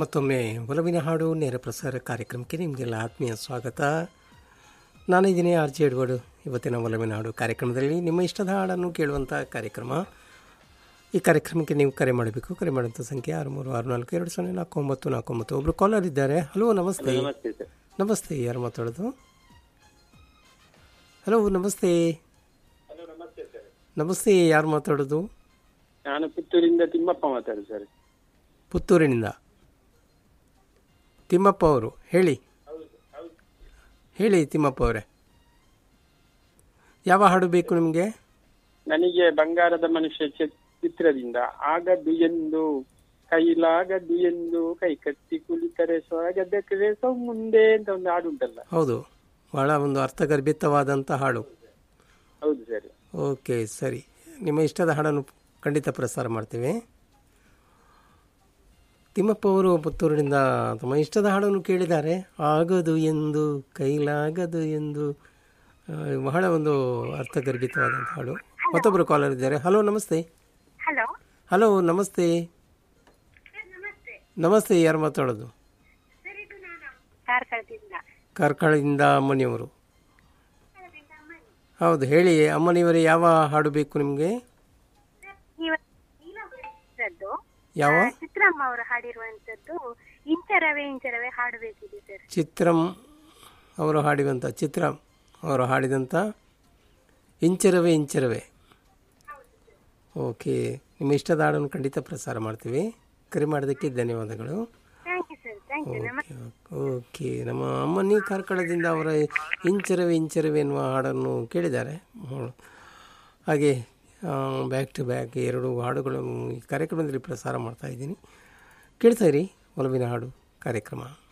ಮತ್ತೊಮ್ಮೆ ಒಲವಿನ ಹಾಡು ನೇರ ಪ್ರಸಾರ ಕಾರ್ಯಕ್ರಮಕ್ಕೆ ನಿಮಗೆಲ್ಲ ಆತ್ಮೀಯ ಸ್ವಾಗತ ನಾನಿದ್ದೀನಿ ಆರ್ ಜೆ ಎಡ್ವರ್ಡು ಇವತ್ತಿನ ಒಲವಿನ ಹಾಡು ಕಾರ್ಯಕ್ರಮದಲ್ಲಿ ನಿಮ್ಮ ಇಷ್ಟದ ಹಾಡನ್ನು ಕೇಳುವಂಥ ಕಾರ್ಯಕ್ರಮ ಈ ಕಾರ್ಯಕ್ರಮಕ್ಕೆ ನೀವು ಕರೆ ಮಾಡಬೇಕು ಕರೆ ಮಾಡುವಂಥ ಸಂಖ್ಯೆ ಆರು ಮೂರು ಆರು ನಾಲ್ಕು ಎರಡು ಸೊನ್ನೆ ನಾಲ್ಕು ಒಂಬತ್ತು ನಾಲ್ಕು ಒಂಬತ್ತು ಒಬ್ಬರು ಕಾಲರ್ ಇದ್ದಾರೆ ಹಲೋ ನಮಸ್ತೆ ನಮಸ್ತೆ ಸರ್ ನಮಸ್ತೆ ಯಾರು ಮಾತಾಡೋದು ಹಲೋ ನಮಸ್ತೆ ಹಲೋ ನಮಸ್ತೆ ಸರ್ ನಮಸ್ತೆ ಯಾರು ಮಾತಾಡೋದು ನಾನು ಪುತ್ತೂರಿಂದ ತಿಮ್ಮಪ್ಪ ಮಾತಾಡುದು ಸರ್ ಪುತ್ತೂರಿನಿಂದ ತಿಮ್ಮಪ್ಪ ಅವರು ಹೇಳಿ ಹೇಳಿ ತಿಮ್ಮಪ್ಪ ಅವರೇ ಯಾವ ಹಾಡು ಬೇಕು ನಿಮಗೆ ನನಗೆ ಬಂಗಾರದ ಮನುಷ್ಯ ಚಿ- ಚಿತ್ರದಿಂದ ಆಗದು ಎಂದು ಕೈಲಾಗದು ಎಂದು ಕೈ ಕಟ್ಟಿ ಕುಳಿತರೆ ಸ್ವರ್ಗದ ಕ್ರೇಸೋ ಮುಂದೆ ಅಂತ ಒಂದು ಹಾಡು ಉಂಟಲ್ಲ ಹೌದು ಬಹಳ ಒಂದು ಅರ್ಥಗರ್ಭಿತವಾದಂಥ ಹಾಡು ಹೌದು ಸರ್ ಓಕೆ ಸರಿ ನಿಮ್ಮ ಇಷ್ಟದ ಹಾಡನ್ನು ಖಂಡಿತ ಪ್ರಸಾರ ಮಾಡ್ತೇವೆ ತಿಮ್ಮಪ್ಪ ಅವರು ಪುತ್ತೂರಿನಿಂದ ತಮ್ಮ ಇಷ್ಟದ ಹಾಡನ್ನು ಕೇಳಿದ್ದಾರೆ ಆಗದು ಎಂದು ಕೈಲಾಗದು ಎಂದು ಆ, ಬಹಳ ಒಂದು ಅರ್ಥಗರ್ಭಿತವಾದಂಥ ಹಾಡು ಮತ್ತೊಬ್ಬರು ಕಾಲರ್ ಇದ್ದಾರೆ ಹಲೋ ನಮಸ್ತೆ ಹಲೋ ಹಲೋ ನಮಸ್ತೆ ನಮಸ್ತೆ ನಮಸ್ತೆ ಯಾರು ಮಾತಾಡೋದು ಸರ್ ಇದು ನಾನು ಕಾರ್ಕಳದಿಂದ ಕಾರ್ಕಳದಿಂದ ಅಮ್ಮನಿಯವರು ಹೌದು ಹೇಳಿ ಅಮ್ಮನಿಯವರೇ ಯಾವ ಹಾಡು ಬೇಕು ನಿಮಗೆ ಇವತ್ತು ಯಾವ ಚಿತ್ರಮ್ಮ ಅವರು ಹಾಡಿರುವಂತದ್ದು ಇಂಚರವೇ ಇಂಚರವೇ ಹಾಡು ಬೇಕಿದೆ ಸರ್ ಚಿತ್ರಂ ಅವರು ಹಾಡಿದಂಥ ಚಿತ್ರ ಅವರು ಹಾಡಿದಂಥ ಇಂಚರವೇ ಇಂಚರವೇ ಓಕೆ ನಿಮ್ಮ ಇಷ್ಟದ ಹಾಡನ್ನು ಖಂಡಿತ ಪ್ರಸಾರ ಮಾಡ್ತೀವಿ ಕರೆ ಮಾಡೋದಕ್ಕೆ ಧನ್ಯವಾದಗಳು thank you sir thank you ನಮಸ್ತೆ ಓಕೆ ನಮ್ಮ ಅಮ್ಮನಿ ಕಾರ್ಕಳದಿಂದ ಅವರ ಇಂಚರವೇ ಇಂಚರವೇ ಎನ್ನುವ ಹಾಡನ್ನು ಕೇಳಿದ್ದಾರೆ ಹ್ಮ್. ಹಾಗೆ ಬ್ಯಾಕ್ ಟು ಬ್ಯಾಕ್ ಎರಡು ಹಾಡುಗಳನ್ನು ಈ ಕಾರ್ಯಕ್ರಮದಲ್ಲಿ ಪ್ರಸಾರ ಮಾಡ್ತಾ ಇದ್ದೀನಿ ಕೇಳ್ತಾ ಇರಿ ಒಲವಿನ ಹಾಡು ಕಾರ್ಯಕ್ರಮ